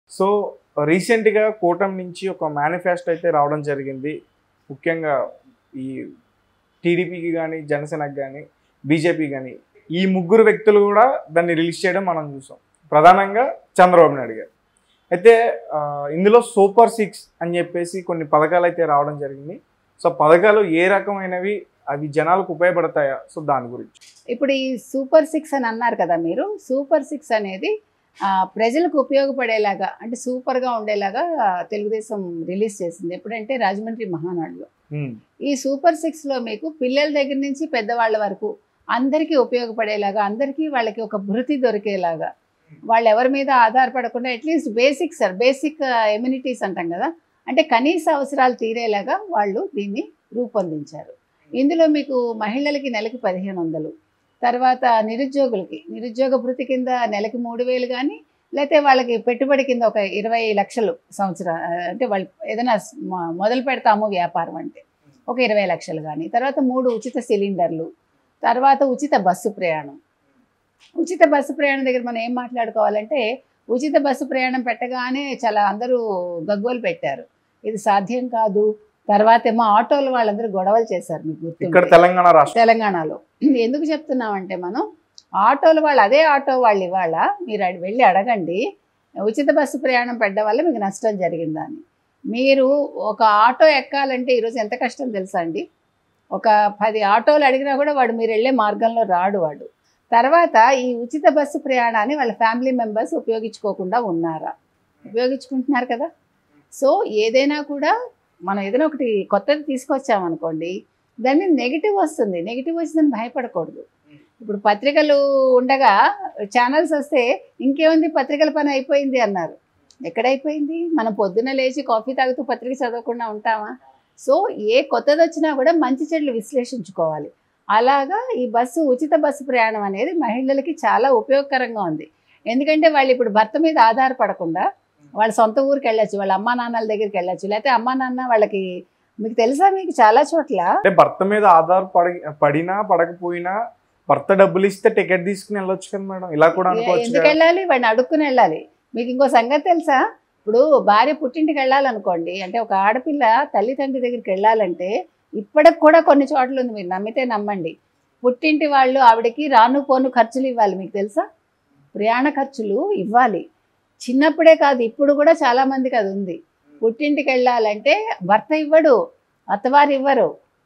So రీసెంట్గా కూటమి నుంచి ఒక మేనిఫెస్టో అయితే రావడం జరిగింది ముఖ్యంగా ఈ టీడీపీకి కానీ జనసేనకి కానీ బీజేపీ కానీ ఈ ముగ్గురు వ్యక్తులు కూడా దాన్ని రిలీజ్ చేయడం మనం చూసాం ప్రధానంగా చంద్రబాబు నాయుడు గారు అయితే ఆ, ఇందులో సూపర్ సిక్స్ అని చెప్పేసి కొన్ని పథకాలు అయితే రావడం జరిగింది సో పథకాలు ఏ రకమైనవి అవి జనాలకు ఉపయోగపడతాయా సో దాని గురించి ఇప్పుడు ఈ సూపర్ సిక్స్ అని అన్నారు కదా మీరు సూపర్ సిక్స్ అనేది ఆ, ప్రజలకు ఉపయోగపడేలాగా అంటే సూపర్గా ఉండేలాగా తెలుగుదేశం రిలీజ్ చేసింది ఎప్పుడంటే రాజమండ్రి మహానాడులో ఉమ్, ఈ సూపర్ సిక్స్లో మీకు పిల్లల దగ్గర నుంచి పెద్దవాళ్ళ వరకు అందరికీ ఉపయోగపడేలాగా అందరికీ వాళ్ళకి ఒక భృతి దొరికేలాగా వాళ్ళు ఎవరి మీద ఆధారపడకుండా at least basic sir basic amenities అంటాం కదా అంటే కనీస అవసరాలు తీరేలాగా వాళ్ళు దీన్ని రూపొందించారు ఇందులో మీకు మహిళలకి నెలకి పదిహేను వందలు తర్వాత నిరుద్యోగులకి నిరుద్యోగ భృతి కింద నెలకి మూడు వేలు కానీ లేకపోతే వాళ్ళకి పెట్టుబడి కింద ఒక ఇరవై లక్షలు సంవత్సరం అంటే వాళ్ళు ఏదైనా మొ- మొదలు పెడతాము వ్యాపారం అంటే ఒక ఇరవై లక్షలు కానీ తర్వాత మూడు ఉచిత సిలిండర్లు తర్వాత ఉచిత బస్సు ప్రయాణం ఉచిత బస్సు ప్రయాణం దగ్గర మనం ఏం మాట్లాడుకోవాలంటే ఉచిత బస్సు ప్రయాణం పెట్టగానే చాలా అందరూ గగ్గోలు పెట్టారు ఇది సాధ్యం కాదు తర్వాత ఏమో ఆటోల వాళ్ళందరూ గొడవలు చేశారు మీకు ఇక్కడ గుర్తుంటే తెలంగాణ రాష్ట్రం తెలంగాణలో ఎందుకు చెప్తున్నామంటే మనం ఆటోల వాళ్ళు అదే ఆటో వాళ్ళు ఇవాళ మీరు అడి- వెళ్ళి అడగండి ఉచిత బస్సు ప్రయాణం పెట్టడం వల్ల మీకు నష్టం జరిగిందా అని మీరు ఒక ఆటో ఎక్కాలంటే ఈరోజు ఎంత కష్టం తెలుసా అండి ఒక పది ఆటోలు అడిగినా కూడా వాడు మీరు వెళ్ళే మార్గంలో రాడు వాడు తర్వాత ఈ ఉచిత బస్సు ప్రయాణాన్ని వాళ్ళ ఫ్యామిలీ మెంబర్స్ ఉపయోగించుకోకుండా ఉన్నారా ఉపయోగించుకుంటున్నారు కదా సో ఏదైనా కూడా మనం ఏదైనా ఒకటి కొత్తది తీసుకొచ్చామనుకోండి దాని మీద నెగిటివ్ వస్తుంది నెగిటివ్ వచ్చిందని భయపడకూడదు ఇప్పుడు పత్రికలు ఉండగా ఛానల్స్ వస్తే ఇంకేముంది పత్రికల పని అయిపోయింది అన్నారు ఎక్కడైపోయింది మనం పొద్దున్న లేచి కాఫీ తాగుతూ పత్రిక చదవకుండా ఉంటామా సో ఏ కొత్తది వచ్చినా కూడా మంచి చెడులు విశ్లేషించుకోవాలి అలాగా ఈ బస్సు ఉచిత బస్సు ప్రయాణం అనేది మహిళలకి చాలా ఉపయోగకరంగా ఉంది ఎందుకంటే వాళ్ళు ఇప్పుడు భర్త మీద ఆధారపడకుండా వాళ్ళ సొంత ఊరికి వెళ్ళొచ్చు వాళ్ళ అమ్మా నాన్నల దగ్గరికి వెళ్ళొచ్చు లేకపోతే అమ్మా నాన్న వాళ్ళకి మీకు తెలుసా మీకు చాలా చోట్ల అంటే భర్త మీద ఆధారపడి పడినా పడకపోయినా భర్త డబ్బులు ఇస్తే టికెట్ తీసుకుని వెళ్ళొచ్చు కదా మేడం ఇలా కూడా అనుకోవచ్చు ఎందుకు కదా. వెళ్ళాలి వాడిని అడుక్కుని వెళ్ళాలి మీకు ఇంకో సంగతి తెలుసా ఇప్పుడు భార్య పుట్టింటికి వెళ్ళాలనుకోండి అంటే ఒక ఆడపిల్ల తల్లిదండ్రి దగ్గరికి వెళ్ళాలంటే ఇప్పటికి కూడా కొన్ని చోట్ల ఉంది మీరు నమ్మితే నమ్మండి పుట్టింటి వాళ్ళు ఆవిడకి రాను పోను ఖర్చులు ఇవ్వాలి మీకు తెలుసా ప్రయాణ ఖర్చులు ఇవ్వాలి చిన్నప్పుడే కాదు ఇప్పుడు కూడా చాలా మందికి అది ఉంది పుట్టింటికి వెళ్ళాలంటే భర్త ఇవ్వడు అత్తవారు ఇవ్వరు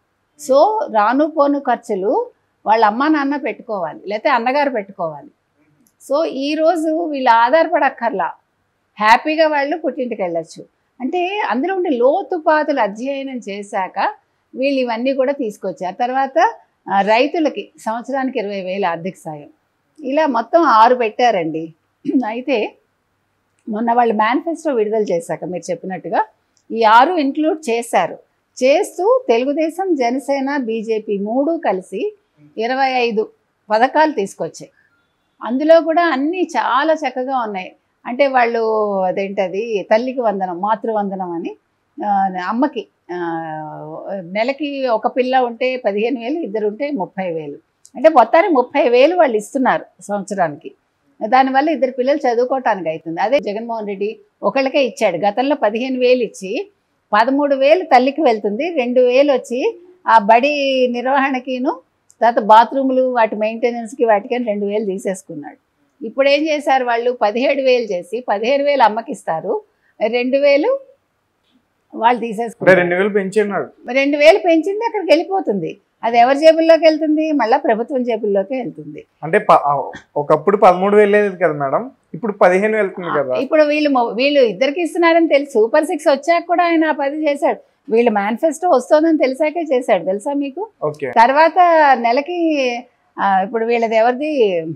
సో రాను పోను ఖర్చులు వాళ్ళ అమ్మ నాన్న పెట్టుకోవాలి లేకపోతే అన్నగారు పెట్టుకోవాలి సో ఈరోజు వీళ్ళు ఆధారపడక్కర్లా హ్యాపీగా వాళ్ళు పుట్టింటికి వెళ్ళొచ్చు అంటే అందులో ఉండే లోతుపాతులు అధ్యయనం చేశాక వీళ్ళు ఇవన్నీ కూడా తీసుకొచ్చారు తర్వాత ఆ, రైతులకి సంవత్సరానికి ఇరవై వేల ఆర్థిక సాయం ఇలా మొత్తం ఆరు పెట్టారండి అయితే మొన్న వాళ్ళు మేనిఫెస్టో విడుదల చేశాక మీరు చెప్పినట్టుగా ఈ ఆరు ఇంక్లూడ్ చేశారు చేస్తూ తెలుగుదేశం జనసేన బీజేపీ మూడు కలిసి ఇరవై ఐదు పథకాలు తీసుకొచ్చాయి అందులో కూడా అన్నీ చాలా చక్కగా ఉన్నాయి అంటే వాళ్ళు అదేంటది తల్లికి వందనం మాతృవందనం అని ఆ, అమ్మకి ఆ, నెలకి ఒక పిల్ల ఉంటే పదిహేను వేలు ఇద్దరు ఉంటే ముప్పై వేలు అంటే మొత్తానికి ముప్పై వేలు వాళ్ళు ఇస్తున్నారు సంవత్సరానికి దానివల్ల ఇద్దరు పిల్లలు చదువుకోవటానికి అవుతుంది అదే జగన్మోహన్ రెడ్డి ఒకళ్ళకే ఇచ్చాడు గతంలో పదిహేను వేలు ఇచ్చి పదమూడు వేలు తల్లికి వెళ్తుంది రెండు వేలు వచ్చి ఆ బడి నిర్వహణకిను తర్వాత బాత్రూములు వాటి మెయింటెనెన్స్కి వాటికి అని రెండు వేలు తీసేసుకున్నాడు ఇప్పుడు ఏం చేశారు వాళ్ళు పదిహేడు వేలు చేసి పదిహేడు వేలు అమ్మకి ఇస్తారు రెండు వేలు వాళ్ళు అంటే తీసేసుకుంటారు రెండు వేలు పెంచినాడు రెండు వేలు పెంచింది అక్కడికి వెళ్ళిపోతుంది అది ఎవరి జేబుల్లోకి వెళ్తుంది మళ్ళీ ప్రభుత్వం జేబుల్లోకి వెళ్తుంది అంటే ప- ఆ, ఒకప్పుడు పదమూడు వేలు లేదు కదా మేడం ఇప్పుడు పదిహేను వెళ్తుంది కదా ఇప్పుడు వీళ్ళు మొ- వీళ్ళు ఇద్దరికి ఇస్తున్నారని తెలిసి సూపర్ సిక్స్ వచ్చాక కూడా ఆయన ఆ పది చేశాడు వీళ్ళు మేనిఫెస్టో వస్తుందని తెలిసాకే చేశాడు తెలుసా మీకు ఓకే తర్వాత నెలకి ఆ, ఇప్పుడు వీళ్ళది ఎవరిది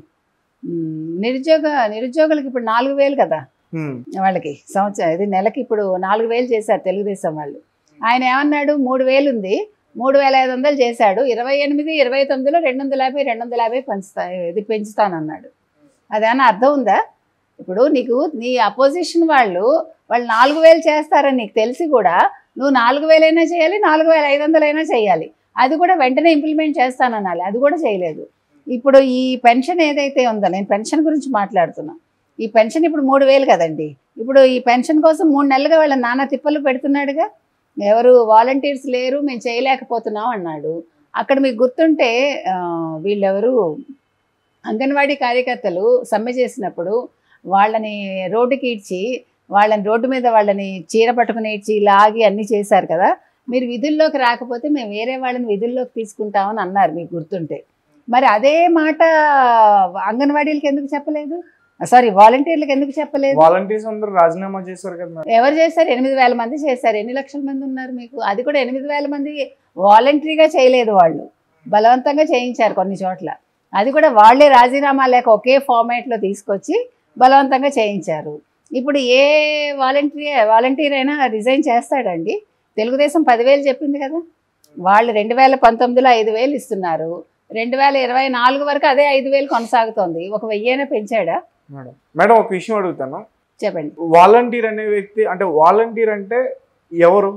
ఉమ్, నిరుద్యోగ నిరుద్యోగులకి ఇప్పుడు నాలుగు వేలు కదా ఉమ్, వాళ్ళకి సంవత్సరం ఇది నెలకి ఇప్పుడు నాలుగు వేలు చేశారు తెలుగుదేశం వాళ్ళు ఆయన ఏమన్నాడు మూడు వేలు ఉంది మూడు వేల ఐదు వందలు చేశాడు ఇరవై ఎనిమిది ఇరవై తొమ్మిదిలో రెండు వందల యాభై రెండు వందల యాభై పెంచుతా ఇది పెంచుతానన్నాడు అదేమన్నా అర్థం ఉందా ఇప్పుడు నీకు నీ అపోజిషన్ వాళ్ళు వాళ్ళు నాలుగు వేలు చేస్తారని నీకు తెలిసి కూడా నువ్వు నాలుగు వేలైనా చేయాలి నాలుగు వేల ఐదు వందలైనా చేయాలి అది కూడా వెంటనే ఇంప్లిమెంట్ చేస్తాననాలి అది కూడా చేయలేదు ఇప్పుడు ఈ పెన్షన్ ఏదైతే ఉందో నేను పెన్షన్ గురించి మాట్లాడుతున్నా ఈ పెన్షన్ ఇప్పుడు మూడు వేలు కదండి ఇప్పుడు ఈ పెన్షన్ కోసం మూడు నెలలుగా వాళ్ళ నాన్న తిప్పలు పెడుతున్నాడుగా ఎవరు వాలంటీర్స్ లేరు మేము చేయలేకపోతున్నాం అన్నాడు అక్కడ మీకు గుర్తుంటే ఆ, వీళ్ళెవరు అంగన్వాడీ కార్యకర్తలు సమ్మె చేసినప్పుడు వాళ్ళని రోడ్డుకి ఇడ్చి వాళ్ళని రోడ్డు మీద వాళ్ళని చీర పట్టుకుని ఇడ్చి లాగి అన్నీ చేశారు కదా మీరు విధుల్లోకి రాకపోతే మేము వేరే వాళ్ళని విధుల్లోకి తీసుకుంటామని అన్నారు మీకు గుర్తుంటే మరి అదే మాట అంగన్వాడీలకు ఎందుకు చెప్పలేదు సారీ వాలంటీర్లకు ఎందుకు చెప్పలేదు వాలంటీర్స్ అందరూ రాజీనామా చేశారు కదా మేడం ఎవరు చేశారు ఎనిమిది వేల మంది చేశారు ఎన్ని లక్షల మంది ఉన్నారు మీకు అది కూడా ఎనిమిది వేల మంది వాలంటరీగా చేయలేదు వాళ్ళు బలవంతంగా చేయించారు కొన్ని చోట్ల అది కూడా వాళ్ళే రాజీనామా లేక ఒకే ఫార్మాట్లో తీసుకొచ్చి బలవంతంగా చేయించారు ఇప్పుడు ఏ వాలంటీర్ వాలంటీర్ అయినా రిజైన్ చేస్తాడండి తెలుగుదేశం పదివేలు చెప్పింది కదా వాళ్ళు రెండు వేల పంతొమ్మిదిలో ఐదు వేలు ఇస్తున్నారు రెండు వేల ఇరవై నాలుగు వరకు అదే ఐదు వేలు కొనసాగుతోంది ఒక వెయ్యేనా పెంచాడా మేడం మేడం ఒక విషయం అడుగుతాను చెప్పండి వాలంటీర్ అనే వ్యక్తి అంటే వాలంటీర్ అంటే ఎవరు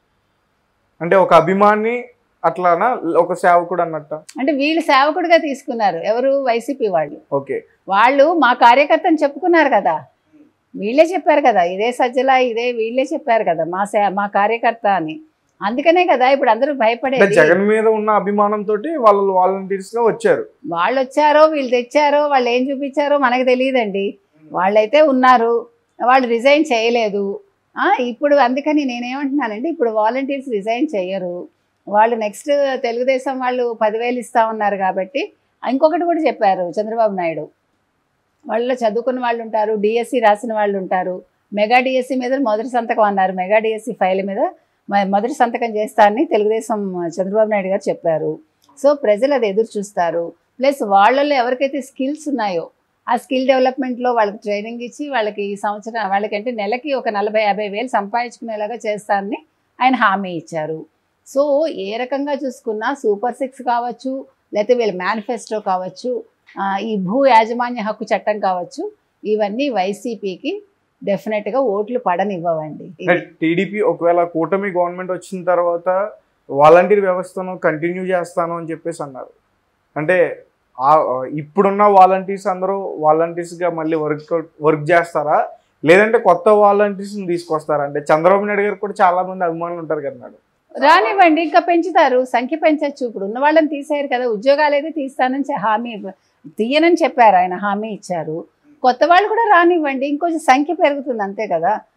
అంటే ఒక అభిమాని అట్లానా ఒక సేవకుడు అన్నట్ట అంటే వీళ్ళు సేవకుడిగా తీసుకున్నారు ఎవరు వైసీపీ వాళ్ళు ఓకే వాళ్ళు మా కార్యకర్తని చెప్పుకున్నారు కదా వీళ్ళే చెప్పారు కదా ఇదే సజ్జల ఇదే వీళ్ళే చెప్పారు కదా మా సే మా కార్యకర్త అని అందుకనే కదా ఇప్పుడు అందరూ అంటే భయపడేది జగన్ మీద ఉన్న అభిమానంతో వాళ్ళు వాలంటీర్స్ గా వచ్చారు వాళ్ళు వచ్చారో వీళ్ళు తెచ్చారో వాళ్ళు ఏం చూపించారో మనకు తెలియదండి వాళ్ళైతే ఉన్నారు వాళ్ళు రిజైన్ చేయలేదు ఆ, ఇప్పుడు అందుకని నేనేమంటున్నానంటే ఇప్పుడు వాలంటీర్స్ రిజైన్ చేయరు వాళ్ళు నెక్స్ట్ తెలుగుదేశం వాళ్ళు పదివేలు ఇస్తా ఉన్నారు కాబట్టి ఇంకొకటి కూడా చెప్పారు చంద్రబాబు నాయుడు వాళ్ళలో చదువుకున్న వాళ్ళు ఉంటారు డిఎస్సి రాసిన వాళ్ళు ఉంటారు మెగా డిఎస్సి మీద మొదటి సంతకం అన్నారు మెగా డిఎస్సి ఫైల్ మీద మ- మొదటి సంతకం చేస్తారని తెలుగుదేశం చంద్రబాబు నాయుడు గారు చెప్పారు సో ప్రజలు అది ఎదురు చూస్తారు ప్లస్ వాళ్ళల్లో ఎవరికైతే స్కిల్స్ ఉన్నాయో ఆ స్కిల్ డెవలప్మెంట్లో వాళ్ళకి ట్రైనింగ్ ఇచ్చి వాళ్ళకి ఈ సంవత్సరం వాళ్ళకంటే నెలకి ఒక నలభై యాభై వేలు సంపాదించుకునేలాగా చేస్తారని ఆయన హామీ ఇచ్చారు సో ఏ రకంగా చూసుకున్నా సూపర్ సిక్స్ కావచ్చు లేకపోతే వీళ్ళ మేనిఫెస్టో కావచ్చు ఆ, ఈ భూ యాజమాన్య హక్కు చట్టం కావచ్చు ఇవన్నీ వైసీపీకి డెఫినెట్గా ఓట్లు పడనివ్వవండి అంటే టీడీపీ ఒకవేళ కూటమి గవర్నమెంట్ వచ్చిన తర్వాత వాలంటీర్ వ్యవస్థను కంటిన్యూ చేస్తాను అని చెప్పేసి అన్నారు అంటే ఆ- ఇప్పుడున్న వాలంటీర్స్ అందరూ వాలంటీర్స్ గా మళ్ళీ వర్క్ వర్క్ చేస్తారా లేదంటే కొత్త వాలంటీర్స్ తీసుకొస్తారా అంటే చంద్రబాబు నాయుడు గారు కూడా చాలా మంది అభిమానులు ఉంటారు కదా మేడం రానివ్వండి ఇంకా పెంచుతారు సంఖ్య పెంచచ్చు ఇప్పుడు ఉన్న వాళ్ళని తీసేయరు కదా ఉద్యోగాలు అయితే తీస్తానని చె- హామీ ఇవ్వ- తీయనని చెప్పారు ఆయన హామీ ఇచ్చారు కొత్త వాళ్ళు కూడా రానివ్వండి ఇంకొంచెం సంఖ్య పెరుగుతుంది అంతే కదా